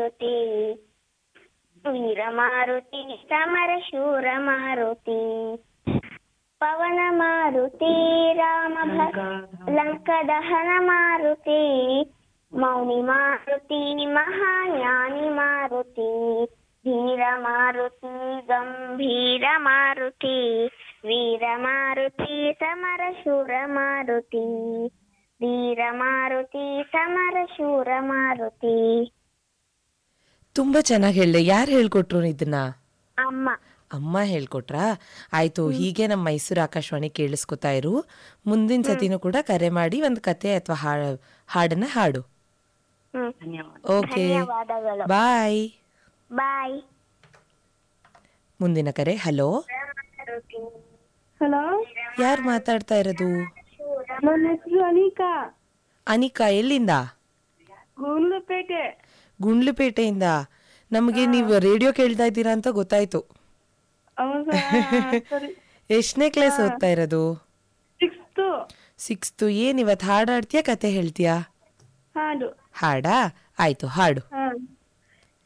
ಮಾರುತಿ ವೀರ ಮಾರುತಿ ಸಮರ ಶೂರ ಮಾರುತಿ ಪವನ ಮಾರುತಿ ರಾಮ ಭ- ಲಂಕ ದಹನ ಮಾರುತಿ ಮೌನಿ ಮಾರುತಿ ಮಹಾಜ್ಞಾನಿ ಮಾರುತಿ ಧೀರ ಮಾರುತಿ ಗಂಭೀರ ಮಾರುತಿ ವೀರ ಮಾರುತಿ ಸಮರ ಶೂರ ಮಾರುತಿ ಧೀರ ಮಾರುತಿ ಸಮರ ಶೂರ ಮಾರುತಿ ತುಂಬಾ ಚೆನ್ನಾಗಿ ಹೇಳ್ದೆ ಯಾರು ಹೇಳ್ಕೊಟ್ರು ಇದನ್ನ ಅಮ್ಮ ಅಮ್ಮ ಹೇಳ್ಕೊಟ್ರಾ ಆಯ್ತು ಹೀಗೆ ನಮ್ಮ ಮೈಸೂರು ಆಕಾಶವಾಣಿ ಕೇಳಿಸ್ಕೊತಾ ಇರು ಮುಂದಿನ ಸತಿನೂ ಕೂಡ ಕರೆ ಮಾಡಿ ಒಂದು ಕತೆ ಅಥವಾ ಹಾಡನ್ನ ಹಾಡು ಹ್ಮ್ ಓಕೆ ಧನ್ಯವಾದಗಳು ಬಾಯ್ ಬಾಯ್ ಮುಂದಿನ ಕರೆ ಹಲೋ ಹಲೋ ಯಾರು ಮಾತಾಡ್ತಾ ಇರೋದು ನನ್ನ ಹೆಸರು ಅನಿಕಾ ಅನಿಕಾ ಎಲ್ಲಿಂದ ಗುಂಡ್ಲುಪೇಟೆ ಗುಂಡ್ಲುಪೇಟೆಯಿಂದ ನಮಗೆ ನೀವು ರೇಡಿಯೋ ಕೇಳ್ತಾ ಇದ್ದೀರಾ ಅಂತ ಗೊತ್ತಾಯ್ತು ಹೌದಾ ಸರಿ ಎಷ್ಟನೇ ಕ್ಲಾಸ್ ಓದ್ತಾ ಇರೋದು ಸಿಕ್ಸ್ತು ಸಿಕ್ಸ್ತು ಏನ್ ಇವತ್ತು ಹಾಡು ಹಾಡ್ತೀಯಾ ಕತೆ ಹೇಳ್ತೀಯಾ ಹಾಡು ಹಾಡಾ ಆಯ್ತು ಹಾಡು ಹಾ